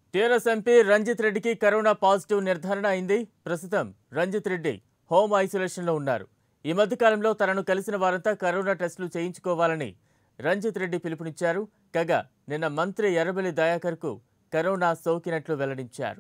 TRS MP Ranjith రెడ్డికి corona positive నిర్ధారణ అయింది ప్రస్తుతం రంజిత్ రెడ్డి హోమ్ ఐసోలేషన్లో ఉన్నారు ఈ మధ్యకాలంలో తనను కలిసిన వారంతా కరోనా టెస్టులు చేయించుకోవాలని రంజిత్ రెడ్డి పిలుపునిచ్చారు కాగా నిన్న మంత్రి ఎర్రబెల్లి దయాకర్కు కరోనా సోకినట్లు వెల్లడించారు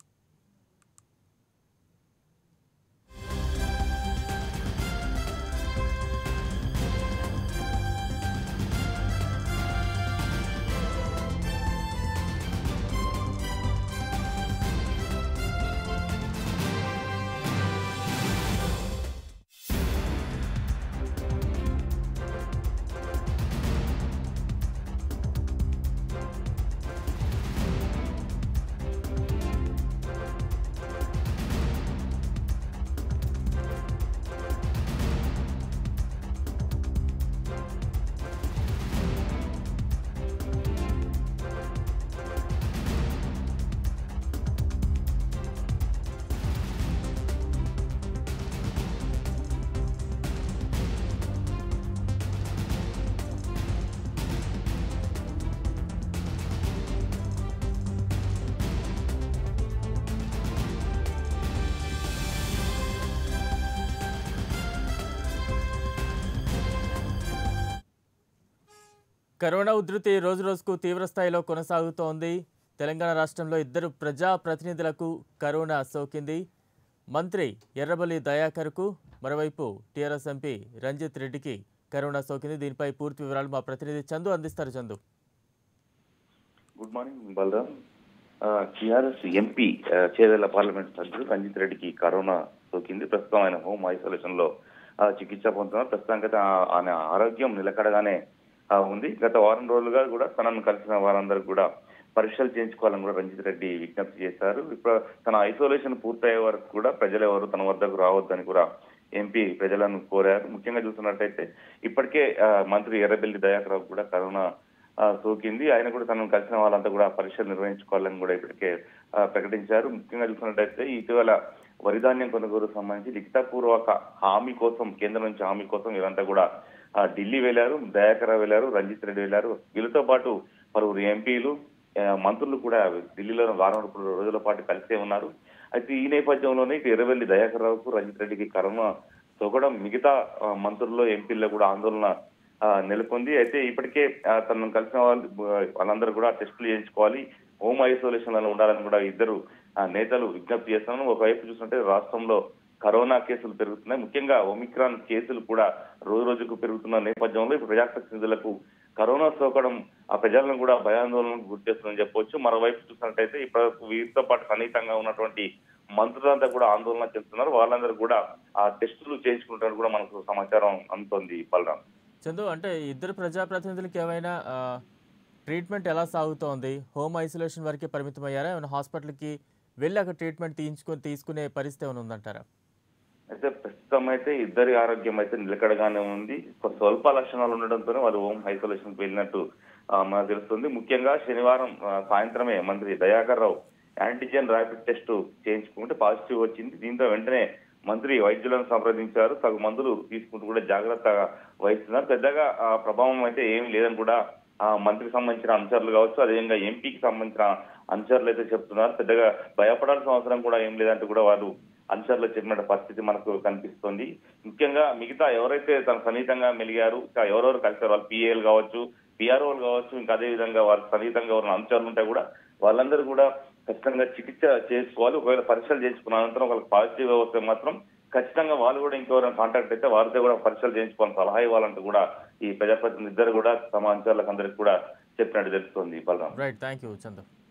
కరోనా ఉధృతి రోజురోజుకు తీవ్రస్థాయిలో కొనసాగుతోంది తెలంగాణ రాష్ట్రంలో ఇద్దరు ప్రజా ప్రతినిధులకు కరోనా సోకింది మంత్రి ఎర్రబల్లి దయాకర్కు మరోవైపు టీఆర్ఎస్ ఎంపీ రంజిత్ రెడ్డికి కరోనా సోకింది దీనిపై పూర్తి వివరాలు మా ప్రతినిధి చందు అందిస్తారు Chandu good morning Balaram TRS MP ఆ, చేవెళ్ల పార్లమెంట్ సభ్యుడు రంజిత్ రెడ్డికి కరోనా సోకింది ప్రస్తుతం ఆయన హోమ్ ఐసోలేషన్ లో ఆ, చికిత్స పొందుతున్నారు ప్రస్తుతానికి ఆ- ఆయన ఆరోగ్యం నిలకడగానే ఆ, ఉంది గత వారం రోజులుగా కూడా తనను కలిసిన వారందరూ కూడా పరీక్షలు చేయించుకోవాలని కూడా రంజిత్ రెడ్డి విజ్ఞప్తి చేశారు ఇప్పుడు తన ఐసోలేషన్ పూర్తయ్యే వరకు కూడా ప్రజలు ఎవరు తన వద్దకు రావద్దని కూడా ఎంపీ ప్రజలను కోరారు ముఖ్యంగా చూస్తున్నట్టయితే ఇప్పటికే ఆ, మంత్రి ఎర్రబెల్లి దయాకర్ రావు కూడా కరోనా ఆ, సోకింది ఆయన కూడా తనను కలిసిన వాళ్ళంతా కూడా పరీక్షలు నిర్వహించుకోవాలని కూడా ఇప్పటికే ఆ, ప్రకటించారు ముఖ్యంగా చూసినట్టయితే ఇటీవల వరిధాన్యం కొనుగోలు సంబంధించి లిఖితపూర్వక హామీ కోసం కేంద్రం నుంచి హామీ కోసం వీరంతా కూడా ఆ, ఢిల్లీ వెళ్లారు దయాకర్ రావు వెళ్లారు రంజిత్ రెడ్డి వెళ్లారు వీళ్ళతో పాటు పలువురు ఎంపీలు ఆ, మంత్రులు కూడా ఢిల్లీలో వారం రోజుల పాటు కలిసే ఉన్నారు అయితే ఈ నేపథ్యంలోనే ఇటు ఎర్రవెల్లి దయాకర్ రావుకు రంజిత్ రెడ్డికి కరోనా సోకడం మిగతా ఆ, మంత్రుల్లో ఎంపీల్లో కూడా ఆందోళన ఆ, నెలకొంది అయితే ఇప్పటికే ఆ, తనను కలిసిన వాళ్ళు ఆ, వాళ్ళందరూ కూడా టెస్టులు చేయించుకోవాలి హోమ్ ఐసోలేషన్ లో ఉండాలని కూడా ఇద్దరు ఆ, నేతలు విజ్ఞప్తి చేస్తున్నాను ఒకవైపు చూస్తుంటే రాష్ట్రంలో కరోనా కేసులు పెరుగుతున్నాయి ముఖ్యంగా ఒమిక్రాన్ కేసులు కూడా రోజు రోజుకు పెరుగుతున్న నేపథ్యంలో ఇప్పుడు ప్రజాప్రతినిధులకు కరోనా సోకడం ఆ ప్రజలను కూడా భయాందోళనకు గుర్తిస్తుందని చెప్పొచ్చు మరోవైపు చూసినట్టయితే ఇప్పుడు వీరితో పాటు సన్నిహితంగా ఉన్నటువంటి మంత్రులంతా కూడా ఆందోళన చెందుతున్నారు వాళ్ళందరూ కూడా ఆ టెస్టులు చేయించుకుంటారు కూడా మనకు సమాచారం అందుతోంది బలరాం చందు అంటే ఇద్దరు ప్రజాప్రతినిధులకు ఏమైనా ఆ, ట్రీట్మెంట్ ఎలా సాగుతోంది హోమ్ ఐసోలేషన్ వరకే పరిమితమయ్యారా ఏమైనా హాస్పిటల్కి వెళ్ళి అక్కడ ట్రీట్మెంట్ తీయించుకొని తీసుకునే పరిస్థితి ఏమైనా ఉందంటారా అయితే ప్రస్తుతం అయితే ఇద్దరి ఆరోగ్యం అయితే నిలకడగానే ఉంది కొ- స్వల్ప లక్షణాలు ఉండడంతోనే వాళ్ళు హోమ్ ఐసోలేషన్ కి వెళ్ళినట్టు ఆ, మనకు తెలుస్తుంది ముఖ్యంగా శనివారం ఆ, సాయంత్రమే మంత్రి Dayakar Rao antigen rapid test చేయించుకుంటే పాజిటివ్ వచ్చింది దీంతో వెంటనే మంత్రి వైద్యులను సంప్రదించారు తగు మందులు తీసుకుంటూ కూడా జాగ్రత్తగా వహిస్తున్నారు పెద్దగా ఆ, ప్రభావం అయితే ఏమీ లేదని కూడా ఆ మంత్రికి సంబంధించిన అంశాలు కావచ్చు అదేవిధంగా ఎంపీకి సంబంధించిన అంశాలు అయితే చెప్తున్నారు పెద్దగా భయపడాల్సిన అవసరం కూడా ఏం లేదంటూ కూడా వారు అంశాల్లో చెప్పిన పరిస్థితి మనకు కనిపిస్తుంది ముఖ్యంగా మిగతా ఎవరైతే తన సన్నిహితంగా మెలిగారు ఇంకా ఎవరెవరు కలిసారు వాళ్ళు పిఏలు కావచ్చు పిఆర్ఓలు కావచ్చు ఇంకా అదే విధంగా వారి సన్నిహితంగా ఎవరైనా అంశాలు ఉంటాయి కూడా వాళ్ళందరూ కూడా ఖచ్చితంగా చికిత్స చేసుకోవాలి ఒకవేళ పరీక్షలు చేసుకున్న అనంతరం వాళ్ళకి పాజిటివ్ వస్తే మాత్రం ఖచ్చితంగా వాళ్ళు కూడా ఇంకెవరైనా కాంటాక్ట్ అయితే వారితో కూడా పరీక్షలు చేయించుకోవాలని సలహా ఇవ్వాలంటూ కూడా ఈ ప్రజాప్రతినిధులు ఇద్దరు కూడా తమ అంశాలకు అందరికి కూడా చెప్పినట్టు తెలుస్తుంది Balaram right thank you Chandu